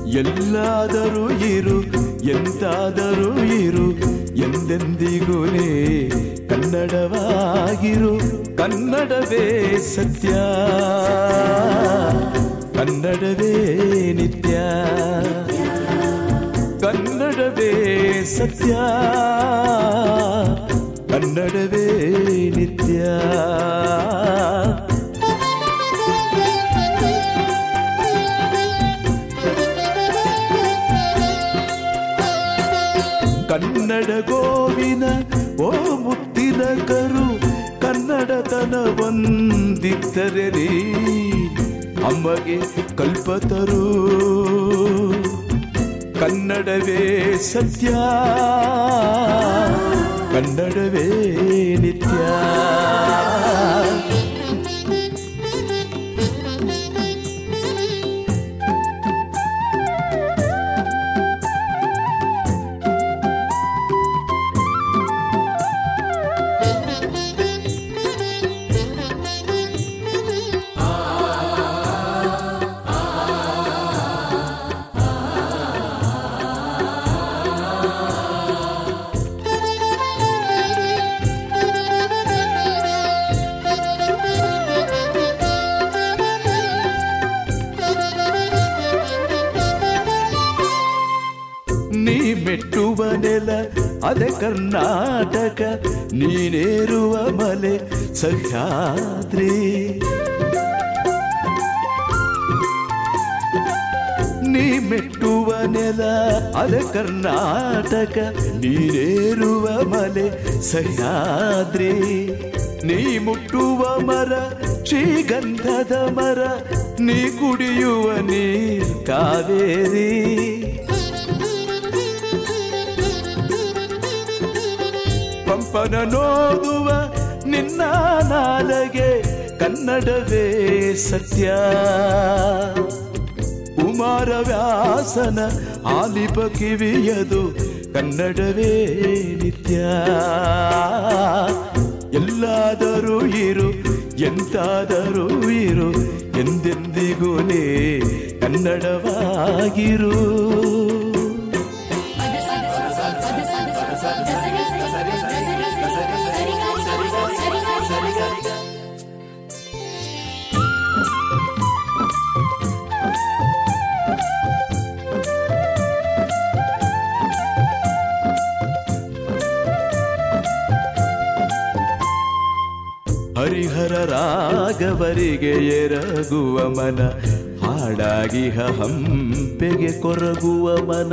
ಎಲ್ಲಾದರೂ ಇರು ಎಂತಾದರೂ ಇರು ಎಂದೆಂದಿಗೂನೇ ಕನ್ನಡವಾಗಿರು ಕನ್ನಡವೇ ಸತ್ಯ ಕನ್ನಡವೇ ನಿತ್ಯ ಕನ್ನಡವೇ ಸತ್ಯ ಕನ್ನಡವೇ ನಿತ್ಯ ಕನ್ನಡ ಗೋವಿನ ಓ ಮುತ್ತಿನ ಕರು ಕನ್ನಡತನ ಒಂದಿದ್ದರೆ ನೀ ಅಮ್ಮಗೆ ಕಲ್ಪತರು ಕನ್ನಡವೇ ಸತ್ಯ ಕನ್ನಡವೇ ನಿತ್ಯ ನೀ ಮೆಟ್ಟುವ ನೆಲ ಅದೆ ಕರ್ನಾಟಕ ನೀನೇರುವ ಮಲೆ ಸಹ್ಯಾದ್ರಿ ನೀ ಮೆಟ್ಟುವ ನೆಲ ಅದೆ ಕರ್ನಾಟಕ ನೀನೇರುವ ಮಲೆ ಸಹ್ಯಾದ್ರಿ ನೀ ಮುಟ್ಟುವ ಮರ ಶ್ರೀಗಂಧದ ಮರ ನೀ ಕುಡಿಯುವ ನೀರ್ ಕಾವೇರಿ ಪಂಪನ ನೋದುವ ನಿನ್ನ ನಾಲಗೆ ಕನ್ನಡವೇ ಸತ್ಯ ಕುಮಾರ ವ್ಯಾಸನ ಆಲಿಪ ಕಿವಿಯದು ಕನ್ನಡವೇ ನಿತ್ಯ ಎಲ್ಲಾದರೂ ಇರು ಎಂತಾದರೂ ಇರು ಎಂದೆಂದಿಗೂ ನೀ ಕನ್ನಡವಾಗಿರು ಹರಿಹರ ರಾಗವರಿಗೆ ಎರಗುವ ಮನ ಹಾಡಾಗಿ ಹಂಪೆಗೆ ಕೊರಗುವ ಮನ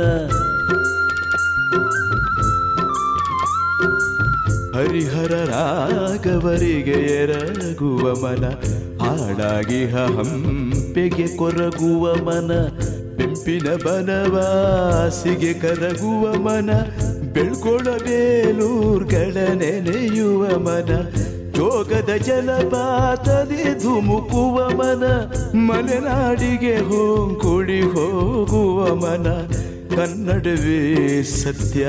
ಹರಿಹರ ರಾಗವರಿಗೆ ಎರಗುವ ಮನ ಹಾಡಾಗಿ ಹಂಪೆಗೆ ಕೊರಗುವ ಮನ ಬೆಂಪಿನ ಬನವಾಸಿಗೆ ಕರಗುವ ಮನ ಬೆಳ್ಕೊಳಬೇಲೂರ್ಗಳ ನೆನೆಯುವ ಮನ ಜೋಗದ ಜಲಪಾತದೆ ಧುಮುಕುವ ಮನ ಮಲೆನಾಡಿಗೆ ಹೋಂಕುಡಿ ಹೋಗುವ ಮನ ಕನ್ನಡವೇ ಸತ್ಯ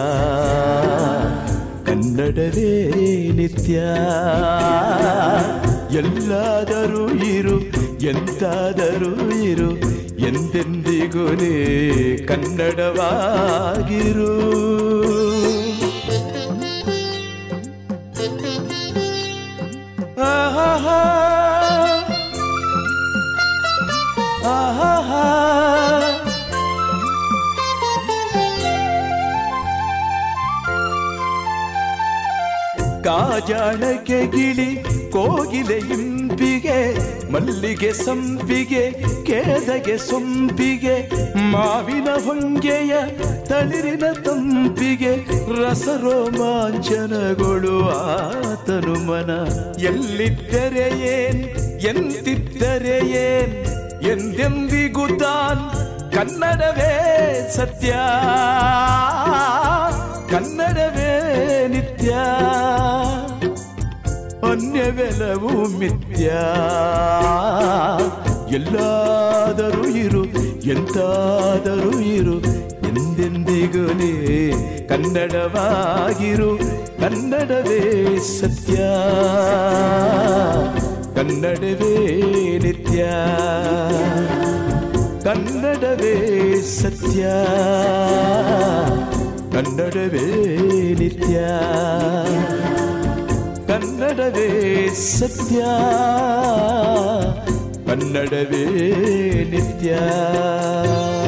ಕನ್ನಡವೇ ನಿತ್ಯ ಎಲ್ಲಾದರೂ ಇರು ಎಂತಾದರೂ ಇರು ಎಂದೆಂದಿಗೂ ನೀ ಕನ್ನಡವಾಗಿರು ಆಹಾ ಆಹಾ ಕಾಜಾಳಕ್ಕೆ ಗಿಳಿ ಕೋಗಿಲೆ ಇಂಪಿಗೆ ಮಲ್ಲಿಗೆ ಸಂಪಿಗೆ ಕೇದಗೆ ಸೊಂಪಿಗೆ ಮಾವಿನ ಹೊಂಗೆಯ ತಳಿರಿನ ತಂಪಿಗೆ ರಸರೋಮಾಂಚನಗಳು ಆತನು ಮನ ಎಲ್ಲಿದ್ದರೆ ಏನ್ ಎಂತಿದ್ದರೆ ಏನ್ ಎಂದೆಂದಿಗೂ ತಾನ್ ಕನ್ನಡವೇ ಸತ್ಯ ಕನ್ನಡವೇ ನಿತ್ಯ ಅನ್ಯವೆಲವು ಮಿಥ್ಯ ಎಲ್ಲಾದರೂ ಇರು ಎಂತಾದರೂ ಇರು ಎಂದೆಂದಿಗೂ ನೀ ಕನ್ನಡವಾಗಿರು ಕನ್ನಡವೇ ಸತ್ಯ ಕನ್ನಡವೇ ನಿತ್ಯ ಕನ್ನಡವೇ ಸತ್ಯ ಕನ್ನಡವೇ ನಿತ್ಯ ಕನ್ನಡವೇ ಸತ್ಯ ಕನ್ನಡವೇ ನಿತ್ಯ